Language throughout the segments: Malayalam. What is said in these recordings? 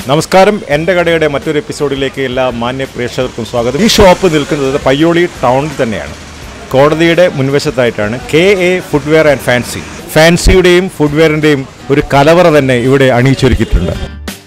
നമസ്കാരം എൻ്റെ കടയുടെ മറ്റൊരു എപ്പിസോഡിലേക്ക് എല്ലാ മാന്യ പ്രേക്ഷകർക്കും സ്വാഗതം ഈ ഷോപ്പ് നിൽക്കുന്നത് പയ്യോളി ടൗണിൽ തന്നെയാണ് കോടതിയുടെ മുൻവശത്തായിട്ടാണ് K A footwear and fancy ഫാൻസിയുടെയും ഫുഡ്വെയറിൻ്റെയും ഒരു കലവറ തന്നെ ഇവിടെ അണിയിച്ചൊരുക്കിയിട്ടുണ്ട്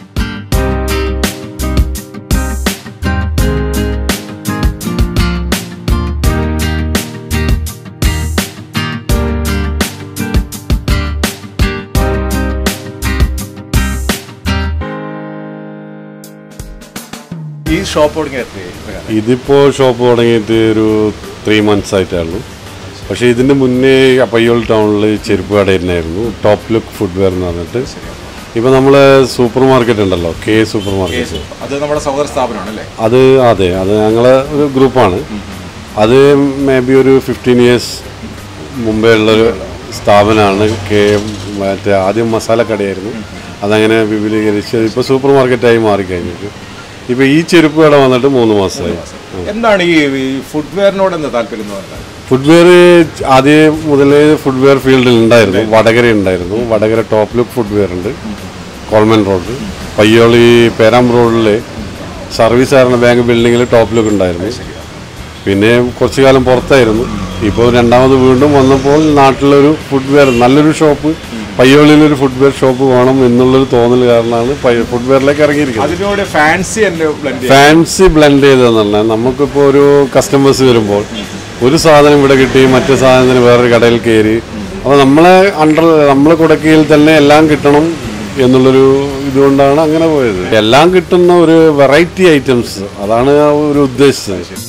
ഈ ഷോപ്പ് തുടങ്ങിയ ഇതിപ്പോൾ ഷോപ്പ് തുടങ്ങിയിട്ട് ഒരു ത്രീ മന്ത്സ് ആയിട്ടായിരുന്നു പക്ഷേ ഇതിൻ്റെ മുന്നേ പയ്യോൾ ടൗണിൽ ചെരുപ്പ് കട തന്നെയായിരുന്നു ടോപ്പ് ലുക്ക് ഫുഡ്വെയർ എന്ന് പറഞ്ഞിട്ട് ഇപ്പോൾ നമ്മൾ സൂപ്പർ മാർക്കറ്റ് ഉണ്ടല്ലോ കെ സൂപ്പർ മാർക്കറ്റ് അത് നമ്മുടെ സഹോദര സ്ഥാപനമാണ് അല്ലേ അത് അതെ അത് ഞങ്ങളെ ഒരു ഗ്രൂപ്പാണ് അത് മേ ബി ഒരു ഫിഫ്റ്റീൻ ഇയേഴ്സ് മുമ്പേ ഉള്ളൊരു സ്ഥാപനമാണ് കെ മറ്റേ ആദ്യം മസാല കടയായിരുന്നു അതങ്ങനെ വിപുലീകരിച്ച് ഇപ്പോൾ സൂപ്പർ മാർക്കറ്റായി മാറിക്കഴിഞ്ഞിട്ട് ഇപ്പോൾ ഈ ചെരുപ്പ് കട വന്നിട്ട് മൂന്ന് മാസമായി എന്താണ് ഈ ഈ ഫുഡ്വെയറിനോട് എന്താ താല്പര്യം എന്ന് പറഞ്ഞാൽ ഫുഡ്വെയർ ആദ്യം മുതലേ ഫുഡ്വെയർ ഫീൽഡിൽ ഉണ്ടായിരുന്നു വടകര ഉണ്ടായിരുന്നു വടകര ടോപ്പ് ലുക്ക് ഫുഡ്വെയർ ഉണ്ട് കോൾമൻ റോഡ് പയ്യോളി പേരാം റോഡിൽ സർവീസ് സഹകരണ ബാങ്ക് ബിൽഡിങ്ങിൽ ടോപ്പ് ലുക്ക് ഉണ്ടായിരുന്നു പിന്നെ കുറച്ചു കാലം പുറത്തായിരുന്നു ഇപ്പോൾ രണ്ടാമത് വീണ്ടും വന്നപ്പോൾ നാട്ടിലൊരു ഫുഡ്വെയർ നല്ലൊരു ഷോപ്പ് പയ്യോളിയിലൊരു ഫുഡ്വെയർ ഷോപ്പ് വേണം എന്നുള്ളൊരു തോന്നൽ കാരണമാണ് ഫുഡ്വെയറിലേക്ക് ഇറങ്ങിയിരിക്കുന്നത് അതിനോട് ഫാൻസി എന്നെ ബ്ലെൻഡ് ഫാൻസി ബ്ലെൻഡ് ചെയ്തതെന്ന് പറഞ്ഞാൽ നമുക്കിപ്പോൾ ഒരു കസ്റ്റമേഴ്സ് വരുമ്പോൾ ഒരു സാധനം ഇവിടെ കിട്ടി മറ്റു സാധനത്തിന് വേറൊരു കടയിൽ കയറി അപ്പോൾ നമ്മളെ അണ്ടർ നമ്മളെ കുടക്കയിൽ തന്നെ എല്ലാം കിട്ടണം എന്നുള്ളൊരു ഇതുകൊണ്ടാണ് അങ്ങനെ പോയത് എല്ലാം കിട്ടുന്ന ഒരു വെറൈറ്റി ഐറ്റംസ് അതാണ് ആ ഒരു ഉദ്ദേശിച്ചത്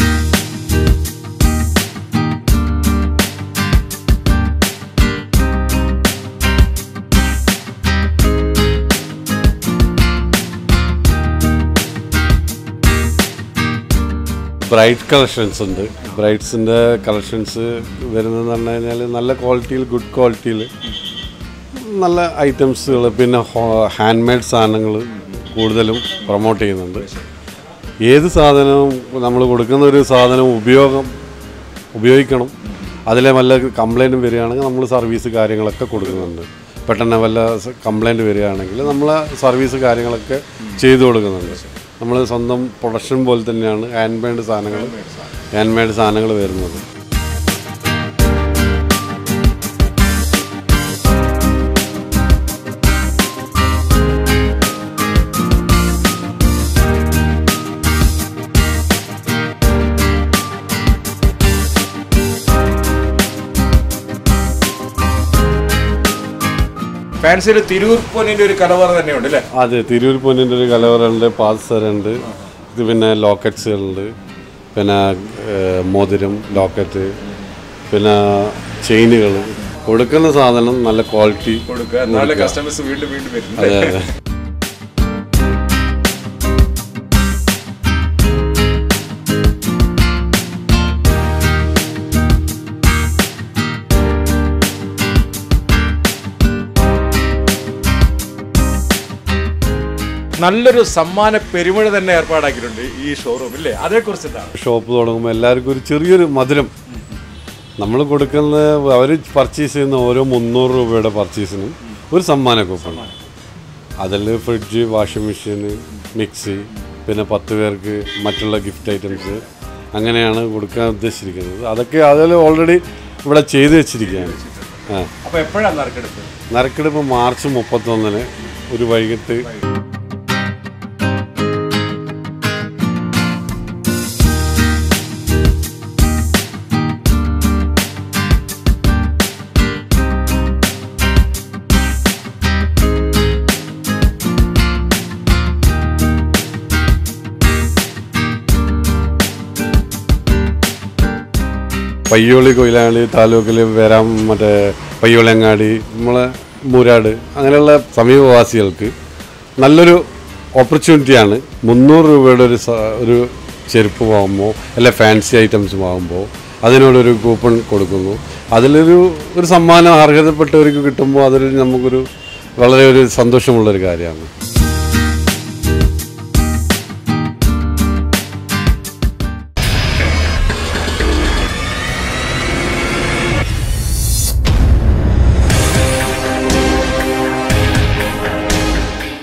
ബ്രൈറ്റ് കളക്ഷൻസ് ഉണ്ട് ബ്രൈറ്റ്സിൻ്റെ കളക്ഷൻസ് വരുന്നതെന്ന് പറഞ്ഞു കഴിഞ്ഞാൽ നല്ല ക്വാളിറ്റിയിൽ ഗുഡ് ക്വാളിറ്റിയിൽ നല്ല ഐറ്റംസുകൾ പിന്നെ ഹാൻഡ് മെയ്ഡ് സാധനങ്ങൾ കൂടുതലും പ്രൊമോട്ട് ചെയ്യുന്നുണ്ട് ഏത് സാധനവും നമ്മൾ കൊടുക്കുന്ന ഒരു സാധനം ഉപയോഗം ഉപയോഗിക്കണം അതിലെ വല്ല കംപ്ലൈൻറ്റും വരികയാണെങ്കിൽ നമ്മൾ സർവീസ് കാര്യങ്ങളൊക്കെ കൊടുക്കുന്നുണ്ട് പെട്ടെന്ന് വല്ല കംപ്ലൈൻറ്റ് വരികയാണെങ്കിൽ നമ്മൾ സർവീസ് കാര്യങ്ങളൊക്കെ ചെയ്തു കൊടുക്കുന്നുണ്ട് നമ്മൾ സ്വന്തം പ്രൊഡക്ഷൻ പോലെ തന്നെയാണ് ഹാൻഡ് മെയ്ഡ് സാധനങ്ങൾ ഹാൻഡ് മെയ്ഡ് സാധനങ്ങൾ വരുന്നത് ഫാൻസിയിൽ തിരൂർ പൊന്നിന്റെ ഒരു കലവറ തന്നെയുണ്ട് അല്ലേ അതെ തിരൂർ പൊന്നിൻ്റെ ഒരു കലവറുണ്ട് പാൽസറുണ്ട് ഇത് പിന്നെ ലോക്കറ്റ്സുകളുണ്ട് പിന്നെ ഏഹ്, മോതിരം ലോക്കറ്റ് പിന്നെ ചെയിനുകൾ കൊടുക്കുന്ന സാധനം നല്ല ക്വാളിറ്റി കൊടുക്കുക നാളെ കസ്റ്റമേഴ്സ് വീണ്ടും വീണ്ടും വരുന്നു അതെ അതെ നല്ലൊരു സമ്മാന പെരുമഴ തന്നെ ഏർപ്പാടാക്കിയിട്ടുണ്ട് ഈ ഷോറൂം ഇല്ലേ അതേക്കുറിച്ച് എന്താണ് ഷോപ്പ് തുടങ്ങുമ്പോൾ എല്ലാവർക്കും ഒരു ചെറിയൊരു മധുരം നമ്മൾ കൊടുക്കുന്ന അവർ പർച്ചേസ് ചെയ്യുന്ന ഓരോ മുന്നൂറ് രൂപയുടെ പർച്ചേസിനും ഒരു സമ്മാന കൂപ്പൺ അതിൽ ഫ്രിഡ്ജ് വാഷിംഗ് മെഷീൻ മിക്സി പിന്നെ പത്ത് പേർക്ക് മറ്റുള്ള ഗിഫ്റ്റ് ഐറ്റംസ് അങ്ങനെയാണ് കൊടുക്കാൻ ഉദ്ദേശിച്ചിരിക്കുന്നത് അതൊക്കെ അതിൽ ഓൾറെഡി ഇവിടെ ചെയ്തു വെച്ചിരിക്കുകയാണ് ആ അപ്പൊ എപ്പോഴാണ് നറുക്കെടുപ്പ് നറുക്കെടുപ്പ് മാർച്ച് മുപ്പത്തൊന്നിന് ഒരു വൈകിട്ട് പയ്യോളി കൊയിലാണ്ടി താലൂക്കിൽ വരാം മറ്റേ പയ്യോളങ്ങാടി നമ്മളെ മൂരാട് അങ്ങനെയുള്ള സമീപവാസികൾക്ക് നല്ലൊരു ഓപ്പർച്യൂണിറ്റിയാണ് മുന്നൂറ് രൂപയുടെ ഒരു സ- ഒരു ചെരുപ്പ് വാങ്ങുമ്പോൾ അല്ലെ ഫാൻസി ഐറ്റംസ് വാങ്ങുമ്പോൾ അതിനോടൊരു കൂപ്പൺ കൊടുക്കുന്നു അതിലൊരു ഒരു സമ്മാനം അർഹതപ്പെട്ടവർക്ക് കിട്ടുമ്പോൾ അതൊരു നമുക്കൊരു വളരെ ഒരു സന്തോഷമുള്ളൊരു കാര്യമാണ്